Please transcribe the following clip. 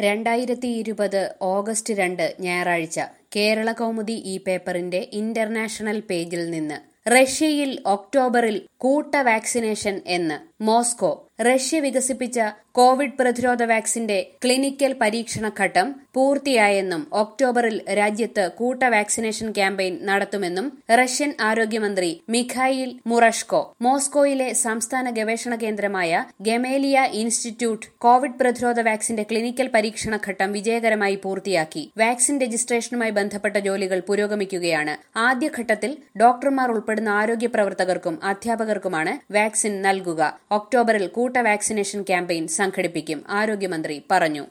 രണ്ടായിരത്തി ഇരുപത് ഓഗസ്റ്റ് രണ്ട് ഞായറാഴ്ച കേരള കൗമുദി ഈ പേപ്പറിന്റെ ഇന്റർനാഷണൽ പേജിൽ നിന്ന് റഷ്യയിൽ ഒക്ടോബറിൽ കൂട്ട വാക്സിനേഷൻ എന്ന് മോസ്കോ റഷ്യ വികസിപ്പിച്ച കോവിഡ് പ്രതിരോധ വാക്സിന്റെ ക്ലിനിക്കൽ പരീക്ഷണ ഘട്ടം പൂർത്തിയായെന്നും ഒക്ടോബറിൽ രാജ്യത്ത് കൂട്ട വാക്സിനേഷൻ ക്യാമ്പയിൻ നടത്തുമെന്നും റഷ്യൻ ആരോഗ്യമന്ത്രി മിഖായിൽ മുറഷ്കോ മോസ്കോയിലെ സംസ്ഥാന ഗവേഷണ കേന്ദ്രമായ ഗമേലിയ ഇൻസ്റ്റിറ്റ്യൂട്ട് കോവിഡ് പ്രതിരോധ വാക്സിന്റെ ക്ലിനിക്കൽ പരീക്ഷണ ഘട്ടം വിജയകരമായി പൂർത്തിയാക്കി വാക്സിൻ രജിസ്ട്രേഷനുമായി ബന്ധപ്പെട്ട ജോലികൾ പുരോഗമിക്കുകയാണ് ആദ്യഘട്ടത്തിൽ ഡോക്ടർമാർ ഉൾപ്പെടുന്ന ആരോഗ്യ പ്രവർത്തകർക്കും അധ്യാപകർക്കുമാണ് വാക്സിൻ നൽകുക ഒക്ടോബറിൽ കൂട്ട വാക്സിനേഷൻ ക്യാമ്പയിൻ സംഘടിപ്പിക്കും ആരോഗ്യമന്ത്രി പറഞ്ഞു